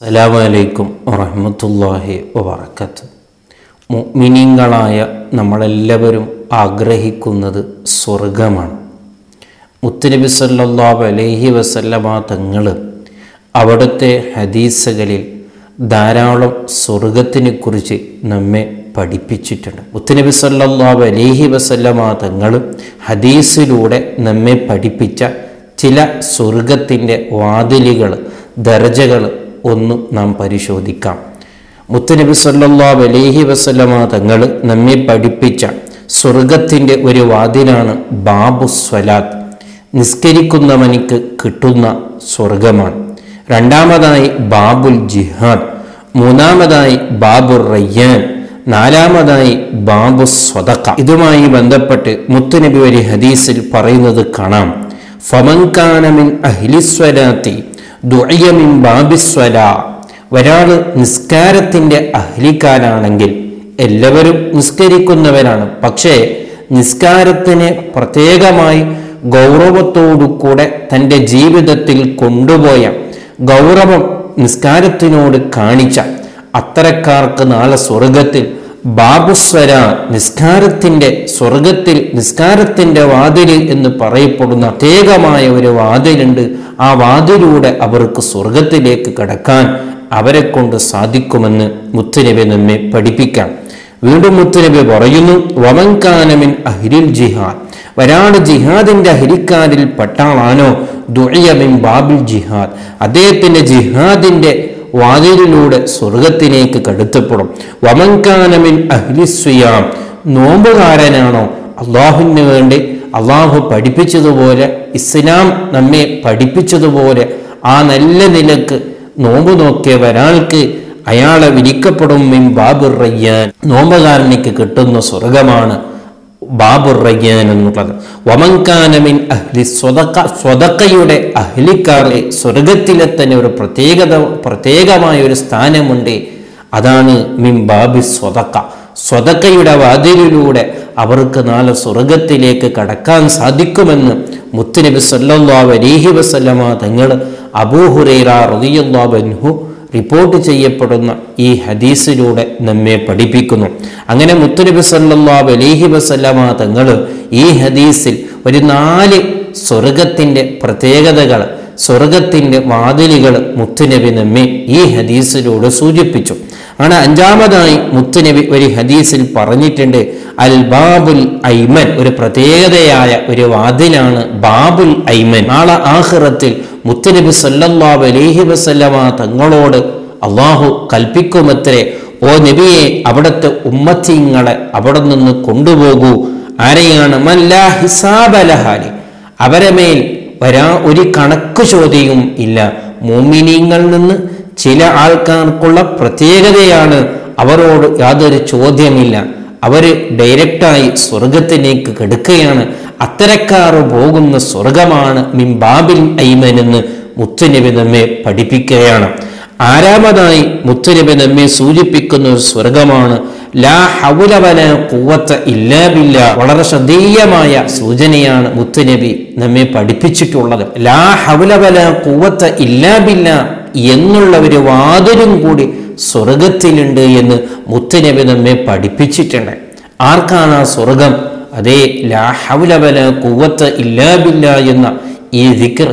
അസ്സലാമലൈക്കും വറഹമത്തല്ലാഹി വബർക്കത്ത് മുഅ്മിനീങ്ങളായ നമ്മളെല്ലാവരും ആഗ്രഹിക്കുന്നത് സ്വർഗമാണ് മുത്തുനബി സല്ലല്ലാഹു അലൈഹി വസല്ലമ തങ്ങൾ അവിടുത്തെ ഹദീസുകളിൽ ധാരാളം സ്വർഗത്തിനെ കുറിച്ച് നമ്മെ പഠിപ്പിച്ചിട്ടുണ്ട് മുത്തുനബി സല്ലല്ലാഹു അലൈഹി വസല്ലമ തങ്ങൾ ഹദീസിലൂടെ നമ്മെ പഠിപ്പിച്ച ചില സ്വർഗത്തിൻ്റെ വാതിലുകൾ ദർജകൾ ഒന്ന് നാം പരിശോധിക്കാം മുത്തുനബി സല്ലല്ലാഹു അലൈഹി വസല്ലമ തങ്ങൾ നമ്മെ പഠിപ്പിച്ച സ്വർഗത്തിൻ്റെ ഒരു വാതിലാണ് ബാബു സ്വലാത്ത് നിസ്കരിക്കുന്നവനിക്ക് കിട്ടുന്ന സ്വർഗമാണ് രണ്ടാമതായി ബാബുൽ ജിഹാദ് മൂന്നാമതായി ബാബുർ റയ്യാൻ നാലാമതായി ബാബു സ്വതക്ക ഇതുമായി ബന്ധപ്പെട്ട് മുത്തുനബി ഒരു ഹദീസിൽ പറയുന്നത് കാണാം ഫമൻകാനമിൻ അഹ്ലിസ്വലാത്തി ദുഅയമിൻ ബാബിസ്വല ഒരാൾ നിസ്കാരത്തിൻ്റെ അഹ്ലിക്കാരാണെങ്കിൽ എല്ലാവരും നിസ്കരിക്കുന്നവരാണ് പക്ഷേ നിസ്കാരത്തിനെ പ്രത്യേകമായി ഗൗരവത്തോടു കൂടെ തൻ്റെ ജീവിതത്തിൽ കൊണ്ടുപോയ ഗൗരവം നിസ്കാരത്തിനോട് കാണിച്ച അത്തരക്കാർക്ക് നാളെ സ്വർഗത്തിൽ ബാബുസ്വര നിസ്കാരത്തിൻ്റെ സ്വർഗത്തിൽ നിസ്കാരത്തിൻ്റെ വാതിൽ എന്ന് പറയപ്പെടുന്ന പ്രത്യേകമായ ഒരു വാതിലുണ്ട് ആ വാതിലൂടെ അവർക്ക് സ്വർഗത്തിലേക്ക് കടക്കാൻ അവരെ കൊണ്ട് സാധിക്കുമെന്ന് മുത്തുനബി നമ്മെ പഠിപ്പിക്കാം വീണ്ടും മുത്തുനബി പറയുന്നു വമൻകാനമിൻ അഹ്രിൽ ജിഹാദ് ഒരാൾ ജിഹാദിന്റെ അഹരിക്കാരിൽ പെട്ടാളാണോ ദുഴയമിൻ ബാബിൽ ജിഹാദ് അദ്ദേഹത്തിന്റെ ജിഹാദിന്റെ വാതിലിലൂടെ സ്വർഗത്തിലേക്ക് കടുത്തപ്പെടും വമൻകാനമിൻ അഹ്ലിസ്വിയാം നോമ്പുകാരനാണോ അള്ളാഹുവിന് വേണ്ടി അള്ളാഹു പഠിപ്പിച്ചതുപോലെ ഇസ്ലാം നമ്മെ പഠിപ്പിച്ചതുപോലെ ആ നല്ല നിലക്ക് നോമ്പ് നോക്കിയ ഒരാൾക്ക് അയാളെ വിരിക്കപ്പെടും മിൻ ബാബുർ റയ്യാൻ നോമ്പുകാരനിക്ക് കിട്ടുന്ന സ്വർഗമാണ് ബാബുർ റയ്യാൻ എന്നുള്ളത് വമൻകാനമിൻ അഹ്ലി സ്വതക്ക സ്വതക്കയുടെ അഹ്ലിക്കാരെ സ്വർഗത്തിലെ തന്നെ ഒരു പ്രത്യേകത പ്രത്യേകമായ ഒരു സ്ഥാനമുണ്ട് അതാണ് മിൻ ബാബി സ്വതക്ക സ്വതക്കയുടെ വാതിലിലൂടെ അവർക്ക് നാളെ സ്വർഗത്തിലേക്ക് കടക്കാൻ സാധിക്കുമെന്ന് മുത്തുനബി സല്ലല്ലാഹു അലൈഹി വസല്ലമ തങ്ങൾ അബൂഹുറൈറ റളിയല്ലാഹു അൻഹു റിപ്പോർട്ട് ചെയ്യപ്പെടുന്ന ഈ ഹദീസിലൂടെ നമ്മെ പഠിപ്പിക്കുന്നു അങ്ങനെ മുത്തുനബി സല്ലല്ലാഹു അലൈഹി വസല്ലമ തങ്ങൾ ഈ ഹദീസിൽ ഒരു നാല് സ്വർഗത്തിൻ്റെ പ്രത്യേകതകൾ സ്വർഗത്തിൻ്റെ വാതിലുകൾ മുത്തുനബി നമ്മെ ഈ ഹദീസിലൂടെ സൂചിപ്പിച്ചു ആണ് അഞ്ചാമതായി മുത്തുനബി ഒരു ഹദീസിൽ പറഞ്ഞിട്ടുണ്ട് അൽ ബാബുൽ ഐമൻ ഒരു പ്രത്യേകതയായ ഒരു വാതിലാണ് ബാബുൽ ഐമൻ നാളെ ആഹ്റത്തിൽ മുത്തുനബി സല്ലല്ലാഹു അലൈഹി വസല്ലമ തങ്ങളോട് അള്ളാഹു കൽപ്പിക്കുമത്രേ ഓ നബിയെ അവിടുത്തെ ഉമ്മത്തിങ്ങളെ അവിടെ നിന്ന് കൊണ്ടുപോകൂ ആരെയാണ് മല്ലാ ഹിസാബലഹാലി അവരെ മേൽ വരാ ഒരു കണക്ക് ചോദ്യവും ഇല്ല മോമിനിങ്ങളിൽ നിന്ന് ചില ആൾക്കാർക്കുള്ള പ്രത്യേകതയാണ് അവരോട് യാതൊരു ചോദ്യമില്ല അവര് ഡയറക്റ്റായി സ്വർഗത്തിലേക്ക് കെടുക്കുകയാണ് അത്തരക്കാർ പോകുന്ന സ്വർഗമാണ് മിംബാബിൽ ഐമൻ എന്ന് മുത്തുനബി നമ്മെ പഠിപ്പിക്കുകയാണ് ആരാമതായി മുത്തുനബി നമ്മെ സൂചിപ്പിക്കുന്ന ഒരു സ്വർഗമാണ് ലാ ഹൗലവല കൂവത്ത ഇല്ലാബില്ല വളരെ ശ്രദ്ധേയമായ സൂചനയാണ് മുത്തുനബി നമ്മെ പഠിപ്പിച്ചിട്ടുള്ളത് ലാ ഹൗലവല കൂവത്ത ഇല്ലാബില്ല എന്നുള്ള ഒരു വാതിലും കൂടി സ്വർഗത്തിലുണ്ട് എന്ന് മുത്തുനബി നമ്മെ പഠിപ്പിച്ചിട്ടുണ്ട് ആർക്കാണ് ആ സ്വർഗം അതേ ലാ ഹൗലവല കൂവത്ത ഇല്ലാബില്ല എന്ന ഈ ദിക്കർ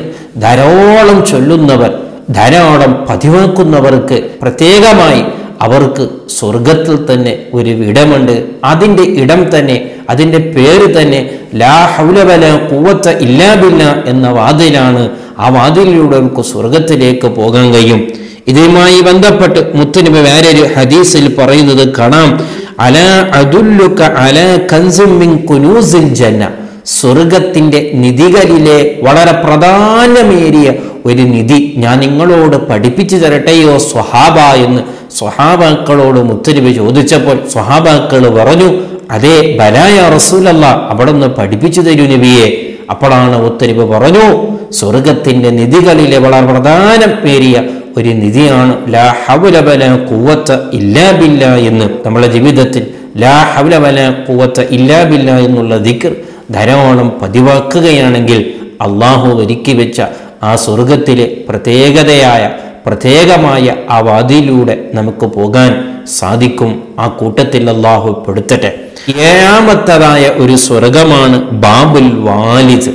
ധാരാളം ചൊല്ലുന്നവർ ധാരാളം പതിവാക്കുന്നവർക്ക് പ്രത്യേകമായി അവർക്ക് സ്വർഗത്തിൽ തന്നെ ഒരു ഇടമുണ്ട് അതിൻ്റെ ഇടം തന്നെ അതിൻ്റെ പേര് തന്നെ ലാ ഹൗലവല കൂവത്ത ഇല്ലാബില്ല എന്ന വാതിലാണ് ആ വാതിലിലൂടെ അവർക്ക് സ്വർഗത്തിലേക്ക് പോകാൻ കഴിയും ഇതുമായി ബന്ധപ്പെട്ട് മുത്തുനബി വേറൊരു ഹദീസിൽ പറയുന്നത് കാണാം അല അതുല്ലുക അല കൻസും മിൻ കുനൂസിൽ ജന്ന സ്വർഗത്തിന്റെ നിധികളിലെ വളരെ പ്രധാനമേറിയ ഒരു നിധി ഞാൻ നിങ്ങളോട് പഠിപ്പിച്ചു തരട്ടെയോ സ്വഹാബ എന്ന് സ്വഹാബാക്കളോട് മുത്തരിബ് ചോദിച്ചപ്പോൾ സ്വഹാബാക്കൾ പറഞ്ഞു അതേ ബലായ റസൂലല്ല അവിടെ നിന്ന് പഠിപ്പിച്ചു തരൂ നബിയെ അപ്പോഴാണ് ഉത്തരവ് പറഞ്ഞു സ്വർഗത്തിന്റെ നിധികളിലെ വളരെ പ്രധാനമേറിയ ഒരു നിധിയാണ് ലാ ഹൗലബല കൂവത്ത ഇല്ലാബില്ല എന്ന് നമ്മുടെ ജീവിതത്തിൽ ലാ ഹൗലബല കൂവത്ത ഇല്ലാബില്ല എന്നുള്ള ദിക്കർ ധാരാളം പതിവാക്കുകയാണെങ്കിൽ അള്ളാഹു ഒരുക്കി വെച്ച ആ സ്വർഗത്തിലെ പ്രത്യേകതയായ പ്രത്യേകമായ ആ വാതിലൂടെ നമുക്ക് പോകാൻ സാധിക്കും ആ കൂട്ടത്തിൽ അള്ളാഹു പെടുത്തട്ടെ ഏഴാമത്തതായ ഒരു സ്വർഗമാണ് ബാബുൽ വാലിദ്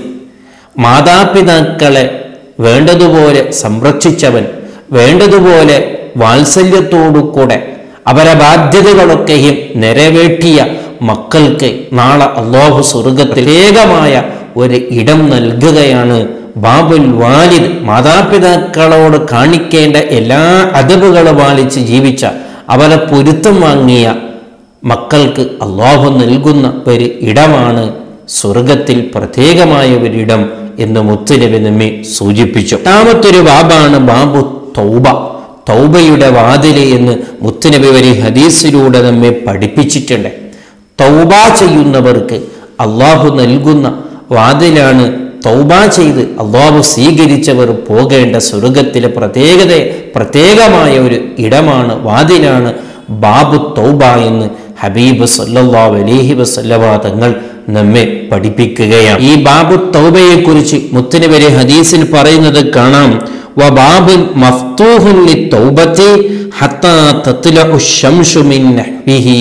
മാതാപിതാക്കളെ വേണ്ടതുപോലെ സംരക്ഷിച്ചവൻ വേണ്ടതുപോലെ വാത്സല്യത്തോടു കൂടെ അവരെ ബാധ്യതകളൊക്കെയും നിറവേറ്റിയ മക്കൾക്ക് നാളെ അള്ളാഹു സ്വർഗത്തിൽ ഏകമായ ഒരു ഇടം നൽകുകയാണ് ബാബുൽ വാലിദ് മാതാപിതാക്കളോട് കാണിക്കേണ്ട എല്ലാ അതവുകൾ പാലിച്ച് ജീവിച്ച അവരെ പൊരുത്തം വാങ്ങിയ മക്കൾക്ക് അള്ളാഹു നൽകുന്ന ഒരു ഇടമാണ് സ്വർഗത്തിൽ പ്രത്യേകമായ ഒരിടം എന്ന് മുത്തുനബി നമ്മെ സൂചിപ്പിച്ചു രണ്ടാമത്തൊരു ബാബാണ് ബാബു തൗബ തൗബയുടെ വാതില് എന്ന് മുത്തുനബി ഒരു ഹദീസിലൂടെ നമ്മെ പഠിപ്പിച്ചിട്ടുണ്ട് തൗബ ചെയ്യുന്നവർക്ക് അള്ളാഹു നൽകുന്ന വാതിലാണ് തൗബ ചെയ്ത് അള്ളാഹു സ്വീകരിച്ചവർ പോകേണ്ട സ്വർഗത്തിലെ പ്രത്യേകത പ്രത്യേകമായ ഒരു ഇടമാണ് വാതിലാണ് ബാബു തൗബ എന്ന് ഹബീബ് സല്ലല്ലാഹു അലൈഹി വസല്ലമ തങ്ങൾ നമ്മെ പഠിപ്പിക്കുകയാണ് ഈ ബാബു തൗബയെ കുറിച്ച് മുത്തനബരി ഹദീസിൽ പറയുന്നത് കാണാം വബാബുൻ മഫ്തൂഹുൻ ലിത്തൗബത്തി ഹത്താ തത്ലഉ ശംസു മിൻ നഹ്വിഹി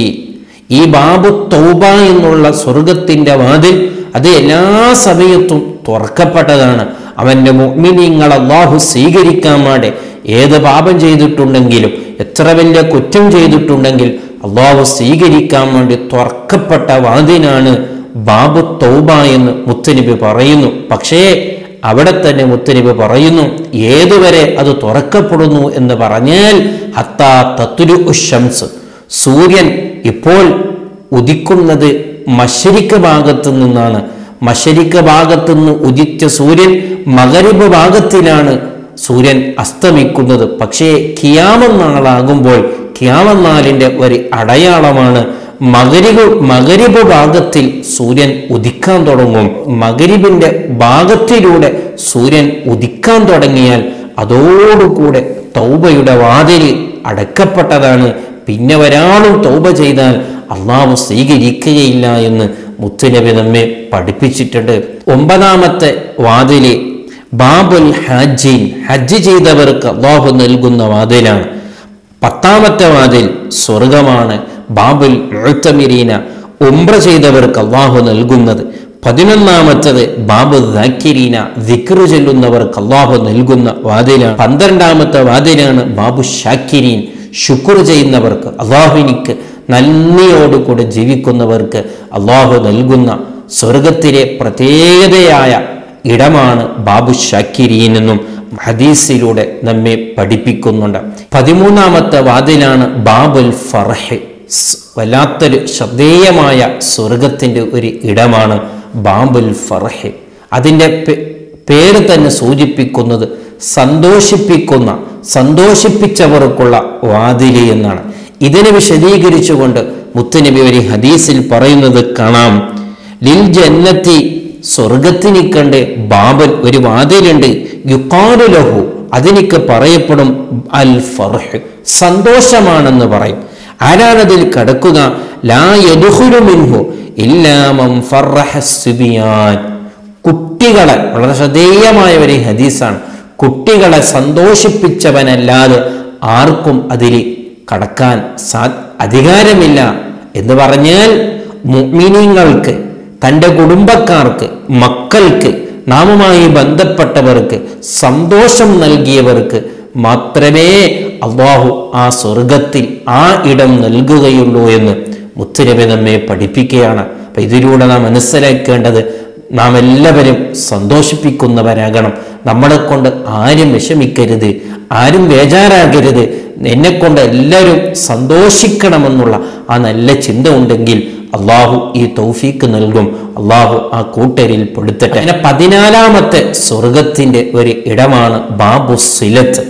ഈ ബാബു തൗബ എന്നുള്ള സ്വർഗത്തിന്റെ വാതിൽ അത് എല്ലാ സമയത്തും തുറക്കപ്പെട്ടതാണ് അവന്റെ മുഅ്മിനീങ്ങൾ അള്ളാഹു സ്വീകരിക്കാൻ വേണ്ടി ഏത് പാപം ചെയ്തിട്ടുണ്ടെങ്കിലും എത്ര വലിയ കുറ്റം ചെയ്തിട്ടുണ്ടെങ്കിൽ അള്ളാഹു സ്വീകരിക്കാൻ വേണ്ടി തുറക്കപ്പെട്ട വാതിനാണ് ബാബു തൗബ എന്ന് മുത്തനബി പറയുന്നു പക്ഷേ അവിടെ തന്നെ മുത്തനബി പറയുന്നു ഏതുവരെ അത് തുറക്കപ്പെടുന്നു എന്ന് പറഞ്ഞാൽ ഹത്താ തത്തുരു ഷംസ് സൂര്യൻ ഇപ്പോൾ ഉദിക്കുന്നത് മഷരിക്ക ഭാഗത്തു നിന്നാണ് മഷരിക്ക ഭാഗത്തു നിന്ന് ഉദിച്ച സൂര്യൻ മകരിബ് ഭാഗത്തിലാണ് സൂര്യൻ അസ്തമിക്കുന്നത് പക്ഷേ കിയാമനാളാകുമ്പോൾ കിയാമനാളിന്റെ ഒരു അടയാളമാണ് മകരിബ് മകരിബ് ഭാഗത്തിൽ സൂര്യൻ ഉദിക്കാൻ തുടങ്ങും മകരിബിന്റെ ഭാഗത്തിലൂടെ സൂര്യൻ ഉദിക്കാൻ തുടങ്ങിയാൽ അതോടുകൂടെ തൗബയുടെ വാതിൽ അടക്കപ്പെട്ടതാണ് പിന്നെ ഒരാളും തൗബ ചെയ്താൽ അള്ളാഹു സ്വീകരിക്കുകയില്ല എന്ന് മുത്തുനബി നമ്മെ പഠിപ്പിച്ചിട്ടുണ്ട് ഒമ്പതാമത്തെ വാതില് ബാബുൽ ഹാജിൻ ഹജ്ജ് ചെയ്തവർക്ക് അള്ളാഹു നൽകുന്ന വാതിലാണ് പത്താമത്തെ വാതിൽ സ്വർഗമാണ് ബാബുൽ മുഴുത്തമിരീന ഉംറ ചെയ്തവർക്ക് അള്ളാഹു നൽകുന്നത് പതിനൊന്നാമത്തത് ബാബു ദാക്കിരീന ദിക്റ് ചൊല്ലുന്നവർക്ക് അള്ളാഹു നൽകുന്ന വാതിലാണ് പന്ത്രണ്ടാമത്തെ വാതിലാണ് ബാബു ഷാക്കിരീൻ ശുക്ർ ചെയ്യുന്നവർക്ക് അള്ളാഹുവിനിക്ക് നന്ദിയോടുകൂടെ ജീവിക്കുന്നവർക്ക് അള്ളാഹു നൽകുന്ന സ്വർഗത്തിലെ പ്രത്യേകതയായ ഇടമാണ് ബാബു ഷാക്കിരീൻ എന്നും ഹദീസിലൂടെ നമ്മെ പഠിപ്പിക്കുന്നുണ്ട് പതിമൂന്നാമത്തെ വാതിലാണ് ബാബുൽ ഫർഹ് സ് വല്ലാത്തൊരു ശ്രദ്ധേയമായ സ്വർഗത്തിൻ്റെ ഒരു ഇടമാണ് ബാബുൽ ഫർഹ് അതിൻ്റെ പേ- പേര് തന്നെ സൂചിപ്പിക്കുന്നത് സന്തോഷിപ്പിക്കുന്ന സന്തോഷിപ്പിച്ചവർക്കുള്ള വാതില് എന്നാണ് ഇതിനെ വിശദീകരിച്ചുകൊണ്ട് മുത്തുനബി ഒരു ഹദീസിൽ പറയുന്നത് കാണാം ലിൽ ജന്നത്തി സ്വർഗത്തിന് കണ്ട് ബാബൻ ഒരു വാതിലുണ്ട് യുക്കാലു ലഹു അതിനിക്ക് പറയപ്പെടും അൽ ഫർഹ് സന്തോഷമാണെന്ന് പറയും ആരാണതിൽ കടക്കുക ലാ യദ്ഖുലു മിൻഹു ഇല്ലാ മൻ ഫറഹ സുബിയാൻ കുട്ടികളെ വളരെ ശ്രദ്ധേയമായ ഒരു ഹദീസാണ് കുട്ടികളെ സന്തോഷിപ്പിച്ചവനല്ലാതെ ആർക്കും അതിൽ കടക്കാൻ സാ അധികാരമില്ല എന്ന് പറഞ്ഞാൽ മുഅ്മിനീങ്ങൾക്ക് തൻ്റെ കുടുംബക്കാർക്ക് മക്കൾക്ക് നാമുമായി ബന്ധപ്പെട്ടവർക്ക് സന്തോഷം നൽകിയവർക്ക് മാത്രമേ അള്ളാഹു ആ സ്വർഗത്തിൽ ആ ഇടം നൽകുകയുള്ളൂ എന്ന് മുത്തുരബി നമ്മെ പഠിപ്പിക്കുകയാണ് അപ്പൊ ഇതിലൂടെ നാം മനസ്സിലാക്കേണ്ടത് നാം എല്ലാവരും സന്തോഷിപ്പിക്കുന്നവരാകണം നമ്മളെ കൊണ്ട് ആരും വിഷമിക്കരുത് ആരും ബേജാറാകരുത് എന്നെക്കൊണ്ട് എല്ലാവരും സന്തോഷിക്കണമെന്നുള്ള ആ നല്ല ചിന്ത ഉണ്ടെങ്കിൽ അള്ളാഹു ഈ തൗഫീക്ക് നൽകും അള്ളാഹു ആ കൂട്ടരിൽ പെടുത്തട്ടെ അങ്ങനെ പതിനാലാമത്തെ സ്വർഗത്തിന്റെ ഒരു ഇടമാണ് ബാബു സിലത്ത്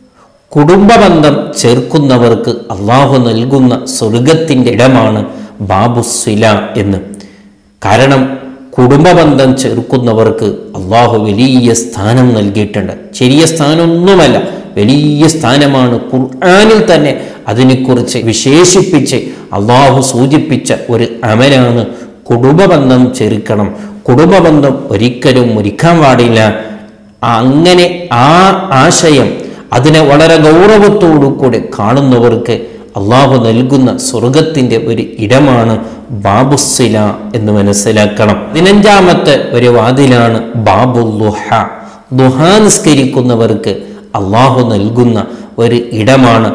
കുടുംബബന്ധം ചേർക്കുന്നവർക്ക് അള്ളാഹു നൽകുന്ന സ്വർഗത്തിൻ്റെ ഇടമാണ് ബാബു സില എന്ന് കാരണം കുടുംബബന്ധം ചേർക്കുന്നവർക്ക് അള്ളാഹു വലിയ സ്ഥാനം നൽകിയിട്ടുണ്ട് ചെറിയ സ്ഥാനമൊന്നുമല്ല വലിയ സ്ഥാനമാണ് ഖുർആാനിൽ തന്നെ അതിനെക്കുറിച്ച് വിശേഷിപ്പിച്ച് അള്ളാഹു സൂചിപ്പിച്ച ഒരു അമലാണ് കുടുംബബന്ധം ചേർക്കണം കുടുംബബന്ധം ഒരിക്കലും മുരിക്കാൻ പാടില്ല അങ്ങനെ ആ ആശയം അതിനെ വളരെ ഗൗരവത്തോടു കൂടി കാണുന്നവർക്ക് അള്ളാഹു നൽകുന്ന സ്വർഗത്തിന്റെ ഒരു ഇടമാണ് ബാബുസില എന്ന് മനസ്സിലാക്കണം പതിനഞ്ചാമത്തെ ഒരു വാതിലാണ് ബാബു ദുഹ ദുഹ നിസ്കരിക്കുന്നവർക്ക് അള്ളാഹു നൽകുന്ന ഒരു ഇടമാണ്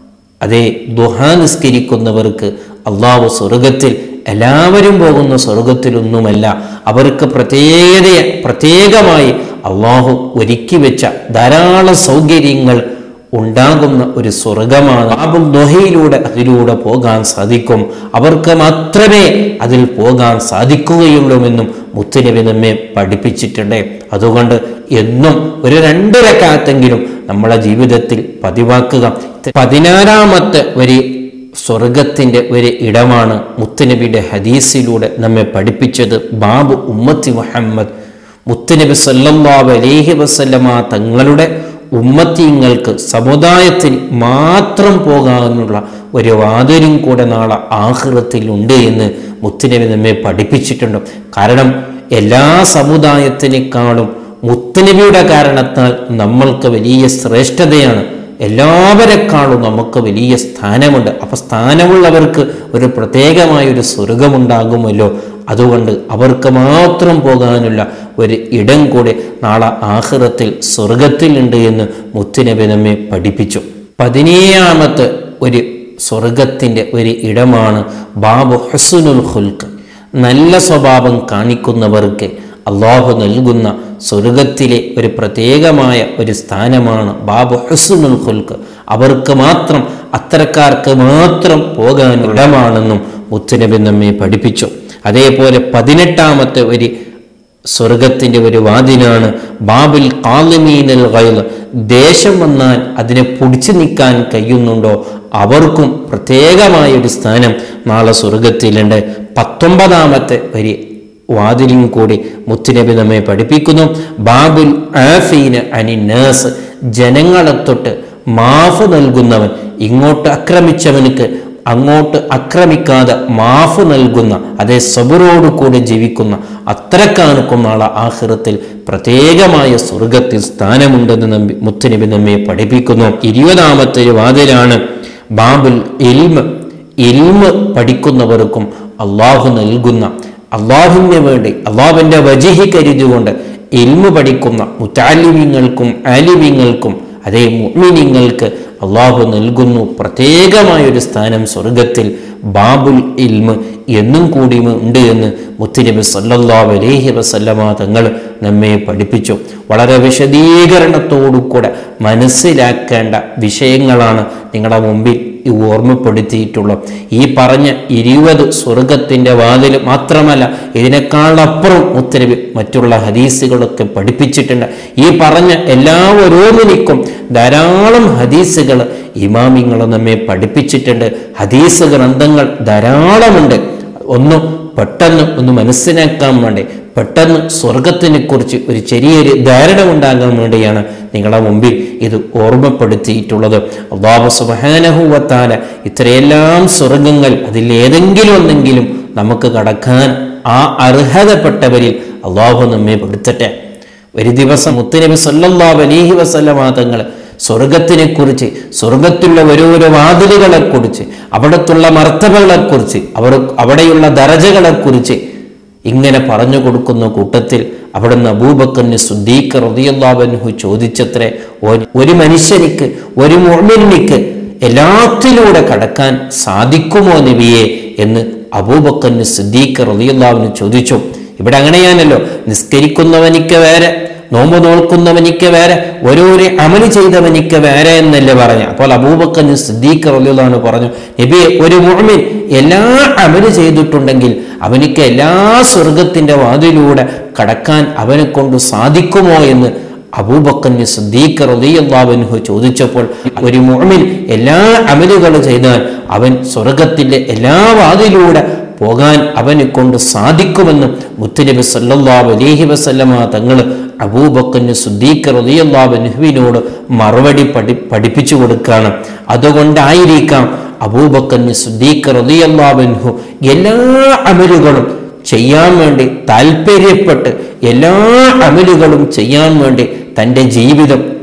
അതേ ദുഹ നിസ്കരിക്കുന്നവർക്ക് അള്ളാഹു സ്വർഗത്തിൽ എല്ലാവരും പോകുന്ന സ്വർഗത്തിലൊന്നുമല്ല അവർക്ക് പ്രത്യേകത പ്രത്യേകമായി അള്ളാഹു ഒരുക്കി വെച്ച ധാരാളം സൗകര്യങ്ങൾ ഉണ്ടാകുന്ന ഒരു സ്വർഗമാണ് ബാബുൽ ദുഹയിലൂടെ അതിലൂടെ പോകാൻ സാധിക്കും അവർക്ക് മാത്രമേ അതിൽ പോകാൻ സാധിക്കുകയുള്ളൂവെന്നും മുത്തുനബി നമ്മെ പഠിപ്പിച്ചിട്ടുണ്ട് അതുകൊണ്ട് എന്നും ഒരു രണ്ട് രക്കാത്തെങ്കിലും നമ്മളെ ജീവിതത്തിൽ പതിവാക്കുക പതിനാറാമത്തെ ഒരു സ്വർഗത്തിന്റെ ഒരു ഇടമാണ് മുത്തുനബിയുടെ ഹദീസിലൂടെ നമ്മെ പഠിപ്പിച്ചത് ബാബു ഉമ്മത്തി മുഹമ്മദ് മുത്തുനബി സല്ലല്ലാഹു അലൈഹി വസല്ലമ തങ്ങളുടെ ഉമ്മത്തിങ്ങൾക്ക് സമുദായത്തിൽ മാത്രം പോകാനുള്ള ഒരു വാതിലും കൂടെ നാളെ ആഹൃതത്തിൽ ഉണ്ട് എന്ന് മുത്തുനബി നമ്മെ പഠിപ്പിച്ചിട്ടുണ്ട് കാരണം എല്ലാ സമുദായത്തിനേക്കാളും മുത്തുനബിയുടെ കാരണത്താൽ നമ്മൾക്ക് വലിയ ശ്രേഷ്ഠതയാണ് എല്ലാവരെക്കാളും നമുക്ക് വലിയ സ്ഥാനമുണ്ട് അപ്പൊ സ്ഥാനമുള്ളവർക്ക് ഒരു പ്രത്യേകമായ ഒരു സ്വർഗമുണ്ടാകുമല്ലോ അതുകൊണ്ട് അവർക്ക് മാത്രം പോകാനുള്ള ഒരു ഇടം കൂടി നാളെ ആഹ്റത്തിൽ സ്വർഗത്തിലുണ്ട് എന്ന് മുത്തുനബി നമ്മെ പഠിപ്പിച്ചു പതിനേഴാമത്തെ ഒരു സ്വർഗത്തിൻ്റെ ഒരു ഇടമാണ് ബാബു ഹസുനുൽ ഹുൽക്ക് നല്ല സ്വഭാവം കാണിക്കുന്നവർക്ക് അള്ളാഹു നൽകുന്ന സ്വർഗത്തിലെ ഒരു പ്രത്യേകമായ ഒരു സ്ഥാനമാണ് ബാബു ഹസുനുൽ ഹുൽക്ക് അവർക്ക് മാത്രം അത്തരക്കാർക്ക് മാത്രം പോകാൻ ഇടമാണെന്നും മുത്തുനബി നമ്മെ പഠിപ്പിച്ചു അതേപോലെ പതിനെട്ടാമത്തെ ഒരു സ്വർഗത്തിൻ്റെ ഒരു വാതിലാണ് ബാബുൽ കാലിമീനൽ ഗൈൽ ദേശം വന്നാൽ അതിനെ പിടിച്ചു നിൽക്കാൻ കഴിയുന്നുണ്ടോ അവർക്കും പ്രത്യേകമായ ഒരു സ്ഥാനം നാളെ സ്വർഗത്തിലുണ്ട് പത്തൊമ്പതാമത്തെ ഒരു വാതിലും കൂടി മുത്തുനബി നമ്മെ പഠിപ്പിക്കുന്നു ബാബുൽ ആഫീന് അനിന്നാസ് ജനങ്ങളെ തൊട്ട് മാഫ് നൽകുന്നവൻ ഇങ്ങോട്ട് ആക്രമിച്ചവനുക്ക് അങ്ങോട്ട് ആക്രമിക്കാതെ മാഫ് നൽകുന്ന അതേ സബുറോട് കൂടി ജീവിക്കുന്ന അത്രക്കാർക്കും നാളെ ആഹ്റത്തിൽ പ്രത്യേകമായ സ്വർഗത്തിൽ സ്ഥാനമുണ്ടെന്ന് നമ്പി മുത്തുനബി നമ്മെ പഠിപ്പിക്കുന്നു ഇരുപതാമത്തെ ഒരു വാതിലാണ് ബാബുൽ ഇൽമ് ഇൽമ് പഠിക്കുന്നവർക്കും അള്ളാഹു നൽകുന്ന അള്ളാഹുവിന് വേണ്ടി അള്ളാഹുവിൻ്റെ വജിഹി കരുതുകൊണ്ട് ഇൽമ് പഠിക്കുന്ന മുത്താലിമ്യങ്ങൾക്കും ആലിമ്യങ്ങൾക്കും അതേ മുഅ്മിനീങ്ങൾക്ക് അള്ളാഹു നൽകുന്നു പ്രത്യേകമായ ഒരു സ്ഥാനം സ്വർഗത്തിൽ ബാബുൽ ഇൽമ് എന്നും കൂടി ഉണ്ട് എന്ന് മുത്തുനബി സല്ലല്ലാഹു അലൈഹി വസല്ലമ തങ്ങൾ നമ്മെ പഠിപ്പിച്ചു വളരെ വിശദീകരണത്തോടുകൂടെ മനസ്സിലാക്കേണ്ട വിഷയങ്ങളാണ് നിങ്ങളുടെ മുമ്പിൽ ഈ ഓർമ്മപ്പെടുത്തിയിട്ടുള്ളത് ഈ പറഞ്ഞ ഇരുപത് സ്വർഗത്തിൻ്റെ വാതിൽ മാത്രമല്ല ഇതിനേക്കാളപ്പുറം മുത്തരവി മറ്റുള്ള ഹദീസുകളൊക്കെ പഠിപ്പിച്ചിട്ടുണ്ട് ഈ പറഞ്ഞ എല്ലാ ഓരോന്നിനും ധാരാളം ഹദീസുകൾ ഇമാമിങ്ങൾ നമ്മെ പഠിപ്പിച്ചിട്ടുണ്ട് ഹദീസ് ഗ്രന്ഥങ്ങൾ ധാരാളമുണ്ട് ഒന്നും പെട്ടെന്ന് ഒന്ന് മനസ്സിലാക്കാൻ വേണ്ടി പെട്ടെന്ന് സ്വർഗത്തിനെ കുറിച്ച് ഒരു ചെറിയൊരു ധാരണ ഉണ്ടാകാൻ വേണ്ടിയാണ് നിങ്ങളുടെ മുമ്പിൽ ഇത് ഓർമ്മപ്പെടുത്തിയിട്ടുള്ളത് അള്ളാഹു സുബാനഹുവത്താല ഇത്രയെല്ലാം സ്വർഗങ്ങൾ അതിൽ ഏതെങ്കിലും ഒന്നെങ്കിലും നമുക്ക് കടക്കാൻ ആ അർഹതപ്പെട്ടവരിൽ അള്ളാഹു നമ്മെ പെടുത്തട്ടെ ഒരു ദിവസം മുത്തുനബി സല്ലല്ലാഹു അലൈഹി വസല്ലമ തങ്ങൾ സ്വർഗത്തിനെ കുറിച്ച് സ്വർഗത്തിലുള്ള ഓരോരോ വാതിലുകളെക്കുറിച്ച് അവിടത്തുള്ള മർത്തബകളെക്കുറിച്ച് അവർ അവിടെയുള്ള ദരജകളെക്കുറിച്ച് ഇങ്ങനെ പറഞ്ഞു കൊടുക്കുന്ന കൂട്ടത്തിൽ അവിടുന്ന് അബൂബക്കറിന് സുദ്ദീഖ് റതിയല്ലാബൻഹു ചോദിച്ചത്രേ ഒരു- ഒരു മനുഷ്യനിക്ക് ഒരു മുഅ്മിനിക്ക് എല്ലാത്തിലൂടെ കടക്കാൻ സാധിക്കുമോ നബിയെ എന്ന് അബൂബക്കറിന് സിദ്ദീഖ് റതിയല്ലാവിന് ചോദിച്ചു ഇവിടെ അങ്ങനെയാണല്ലോ നിസ്കരിക്കുന്നവനിക്ക് വേറെ നോമ്പ് നോൽക്കുന്നവനിക്ക് വേറെ ഓരോരോ അമല് ചെയ്തവനിക്ക് വേറെ എന്നല്ലേ പറഞ്ഞു അപ്പോൾ അബൂബക്കറിന് സിദ്ദീഖ് റലിയാണ് പറഞ്ഞു നബിയെ ഒരു മുഅ്മിൻ എല്ലാ അമല് ചെയ്തിട്ടുണ്ടെങ്കിൽ അവനിക്ക് എല്ലാ സ്വർഗത്തിന്റെ വാതിലൂടെ കടക്കാൻ അവനെ കൊണ്ട് സാധിക്കുമോ എന്ന് അബൂബക്കറിന് സിദ്ദീഖ് റളിയല്ലാഹു ചോദിച്ചപ്പോൾ ഒരു മുഅ്മിൻ എല്ലാ അമലുകളും ചെയ്താൽ അവൻ സ്വർഗത്തിന്റെ എല്ലാ വാതിലൂടെ പോകാൻ അവനെ കൊണ്ട് സാധിക്കുമെന്ന് മുത്തുനബി സല്ലല്ലാഹു അലൈഹി വസല്ലമ തങ്ങൾ അബൂബക്കറിന് സുദ്ദീഖ് റളിയല്ലാഹുവിനോട് മറുപടി പഠി പഠിപ്പിച്ചു കൊടുക്കുകയാണ് അതുകൊണ്ടായിരിക്കാം അബൂബക്കറിന് സുദ്ദീഖ് റളിയല്ലാഹുവിൻഹു എല്ലാ അമലുകളും ചെയ്യാൻ വേണ്ടി താല്പര്യപ്പെട്ട് എല്ലാ അമലുകളും ചെയ്യാൻ വേണ്ടി തൻ്റെ ജീവിതം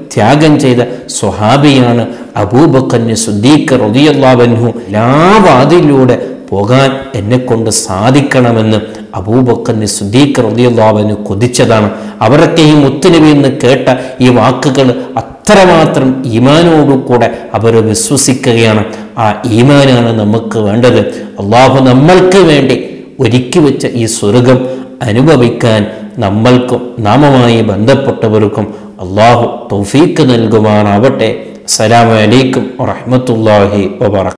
ത്യാഗം ചെയ്ത സ്വഹാബിയാണ് അബൂബക്കറിന് സുദ്ദീഖ് റതിയല്ലാവൻഹു എല്ലാ വാതിലൂടെ പോകാൻ എന്നെ കൊണ്ട് സാധിക്കണമെന്ന് അബൂബക്കറിന് സുദ്ദീഖ് റതിയല്ലാവന് കൊതിച്ചതാണ് അവരൊക്കെ ഈ മുത്തുനബി എന്ന് കേട്ട ഈ വാക്കുകൾ അത്രമാത്രം ഈമാനോടുകൂടെ അവർ വിശ്വസിക്കുകയാണ് ആ ഈമാനാണ് നമുക്ക് വേണ്ടത് അള്ളാഹു നമ്മൾക്ക് വേണ്ടി ഒരുക്കി വെച്ച ഈ സ്വർഗം അനുഭവിക്കാൻ നമ്മൾക്കും നാമമായി ബന്ധപ്പെട്ടവർക്കും അള്ളാഹു തൗഫീക്ക് നൽകുമാറാവട്ടെ അസ്സലാമു അലൈക്കും വറഹ്മത്തുള്ളാഹി വബറകാതുഹു